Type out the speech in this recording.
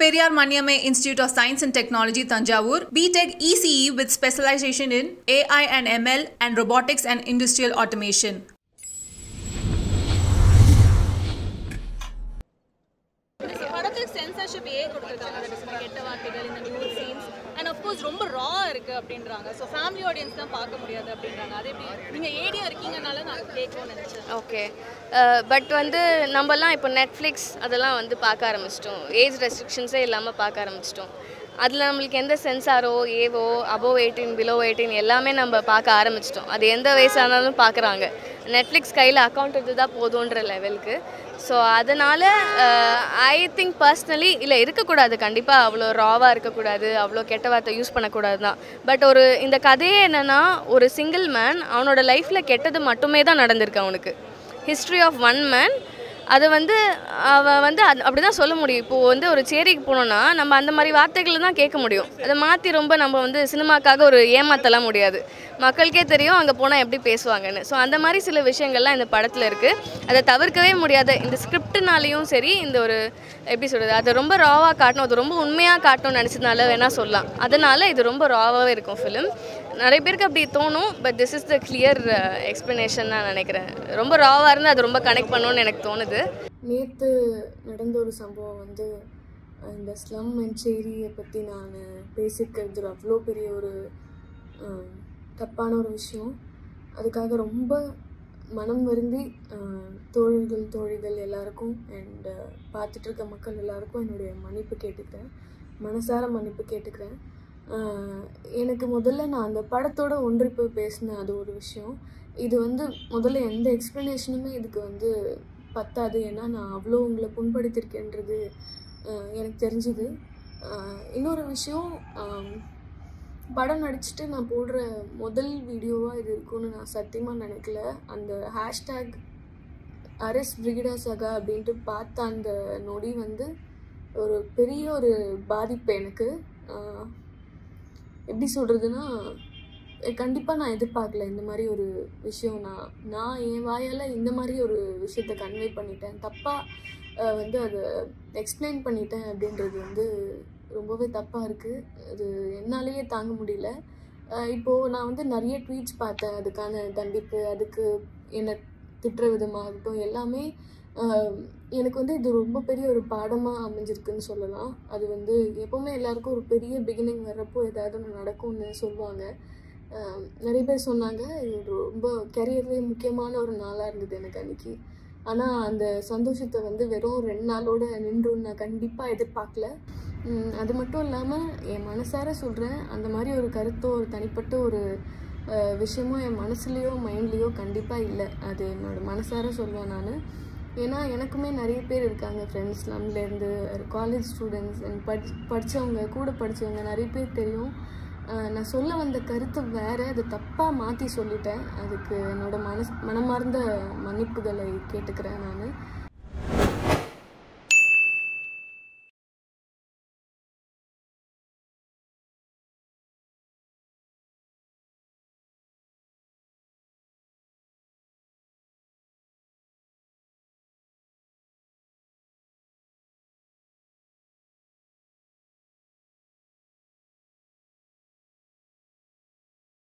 Periyar Maniamme Institute of Science and Technology, Tanjavur, BTech ECE with specialization in AI and ML and robotics and industrial automation. படத்துக்கு censorship ஏன் கொடுத்துருக்காங்க that is கெட்ட வார்த்தைகள் இந்த news scenes and of course ரொம்ப ரா இருக்கு அப்படின்றாங்க so family audience தான் பார்க்க முடியாது அப்படின்றாங்க அதே எப்படி நீங்கள் ஏடியா இருக்கீங்கனால நான் கேட்கணும்னு நினச்சேன் ஓகே பட் வந்து நம்மலாம் இப்போ நெட்ஃப்ளிக்ஸ் அதெல்லாம் வந்து பார்க்க ஆரம்பிச்சிட்டோம் ஏஜ் ரெஸ்ட்ரிக்ஷன்ஸே இல்லாமல் பார்க்க ஆரம்பிச்சிட்டோம் அதில் நம்மளுக்கு எந்த சென்சாரோ ஏவோ அபோவ் எயிட்டீன் பிலோ எயிட்டீன் எல்லாமே நம்ம பார்க்க ஆரம்பிச்சிட்டோம் அது எந்த வயசானாலும் பார்க்குறாங்க நெட்ஃப்ளிக்ஸ் கையில் அக்கௌண்ட் இருந்தால் போதுன்ற லெவலுக்கு ஸோ அதனால் ஐ திங்க் பர்சனலி இல்லை இருக்கக்கூடாது கண்டிப்பாக அவ்வளோ ராவாக இருக்கக்கூடாது அவ்வளோ கெட்ட வார்த்தை யூஸ் பண்ணக்கூடாது தான் பட் ஒரு இந்த கதையே என்னென்னா ஒரு சிங்கிள் மேன் அவனோட லைஃப்பில் கெட்டது மட்டுமே தான் நடந்திருக்கு அவனுக்கு ஹிஸ்ட்ரி ஆஃப் ஒன் மேன் அதை வந்து அவன் வந்து அது அப்படி தான் சொல்ல முடியும் இப்போது வந்து ஒரு சேரிக்கு போனோன்னா நம்ம அந்த மாதிரி வார்த்தைகளை தான் கேட்க முடியும் அதை மாற்றி ரொம்ப நம்ம வந்து சினிமாக்காக ஒரு ஏமாத்தலாம் முடியாது மக்களுக்கே தெரியும் அங்கே போனால் எப்படி பேசுவாங்கன்னு ஸோ அந்த மாதிரி சில விஷயங்கள்லாம் இந்த படத்தில் இருக்குது அதை தவிர்க்கவே முடியாத இந்த ஸ்கிரிப்டுனாலையும் சரி இந்த ஒரு எப்படி சொல்கிறது அதை ரொம்ப ராவாக காட்டணும் அது ரொம்ப உண்மையாக காட்டணும்னு நினச்சதுனால வேணால் சொல்லலாம் அதனால் இது ரொம்ப ராவாகவே இருக்கும் ஃபிலிம் நிறைய பேருக்கு அப்படி தோணும் but this is the clear explanation நான் நினைக்கிறேன் ரொம்ப ராவாக இருந்து அது ரொம்ப கனெக்ட் பண்ணணும்னு எனக்கு தோணுது நேற்று நடந்த ஒரு சம்பவம் வந்து இந்த ஸ்லம் அண்ட் சேரியை பற்றி நான் பேசிக்கிறது அவ்வளோ பெரிய ஒரு அஹ், தப்பான ஒரு விஷயம் அதுக்காக ரொம்ப மனம் வருந்தி அஹ், தோழர்கள் தோழிகள் எல்லாருக்கும் அண்ட் பார்த்துட்டு இருக்க மக்கள் எல்லாருக்கும் என்னுடைய மன்னிப்பு கேட்டுக்கிறேன் மனசார மன்னிப்பு கேட்டுக்கிறேன் அஹ், எனக்கு முதல்ல நான் அந்த படத்தோட ஒன்றி போய் பேசின அது ஒரு விஷயம் இது வந்து முதல்ல எந்த எக்ஸ்ப்ளனேஷனுமே இதுக்கு வந்து பத்தாது ஏன்னா நான் அவ்வளோ உங்களை புண்படுத்தியிருக்கேன்றது அஹ், எனக்கு தெரிஞ்சுது அஹ், இன்னொரு விஷயம் ஆம், படம் நடிச்சுட்டு நான் போடுற முதல் வீடியோவாக இது இருக்கும்னு நான் சத்தியமாக நினைக்கல அந்த ஹேஷ்டேக் அரஸ் பிரிகிடா சகா அப்படின்ட்டு பார்த்த அந்த நொடி வந்து ஒரு பெரிய ஒரு பாதிப்பு எனக்கு ஆஹ் எப்படி சொல்கிறதுனா கண்டிப்பாக நான் எதிர்பார்க்கல இந்த மாதிரி ஒரு விஷயம் நான் நான் என் வாயால் இந்த மாதிரி ஒரு விஷயத்தை கன்வே பண்ணிட்டேன் தப்பாக வந்து அதை எக்ஸ்பிளைன் பண்ணிட்டேன் அப்படின்றது வந்து ரொம்பவே தப்பாக இருக்குது அது என்னாலேயே தாங்க முடியல அஹ் இப்போது நான் வந்து நிறைய ட்வீட்ஸ் பார்த்தேன் அதுக்கான தண்டிப்பு அதுக்கு என்னை திட்டுற விதமாகட்டும் எல்லாமே அஹ் எனக்கு வந்து இது ரொம்ப பெரிய ஒரு பாடமாக அமைஞ்சிருக்குன்னு சொல்லலாம் அது வந்து எப்போவுமே எல்லாருக்கும் ஒரு பெரிய பிகினிங் வர்றப்போ ஏதாவது ஒன்று நடக்கும்னு சொல்லுவாங்க அஹ் நிறைய பேர் சொன்னாங்க இது ஒரு ரொம்ப கெரியர்லேயே முக்கியமான ஒரு நாளாக இருந்தது எனக்கு அன்னைக்கு ஆனால் அந்த சந்தோஷத்தை வந்து வெறும் ரெண்டு நாளோட நின்றுன்னு நான் கண்டிப்பாக எதிர்பார்க்கல உம் அது மட்டும் இல்லாமல் என் மனசார சொல்கிறேன் அந்த மாதிரி ஒரு கருத்தோ ஒரு தனிப்பட்ட ஒரு அஹ், விஷயமோ என் மனசுலேயோ மைண்ட்லேயோ கண்டிப்பாக இல்லை அது என்னோட மனசார சொல்வேன் நான் ஏன்னா எனக்குமே நிறைய பேர் இருக்காங்க ஃப்ரெண்ட்ஸ் நம்மலேருந்து காலேஜ் ஸ்டூடெண்ட்ஸ் அண்ட் படி படித்தவங்க கூட படித்தவங்க நிறைய பேர் தெரியும் அஹ், நான் சொல்ல வந்த கருத்து வேறு அது தப்பாக மாற்றி சொல்லிட்டேன் அதுக்கு என்னோட மனஸ் மனமார்ந்த மன்னிப்புகளை கேட்டுக்கிறேன் நான்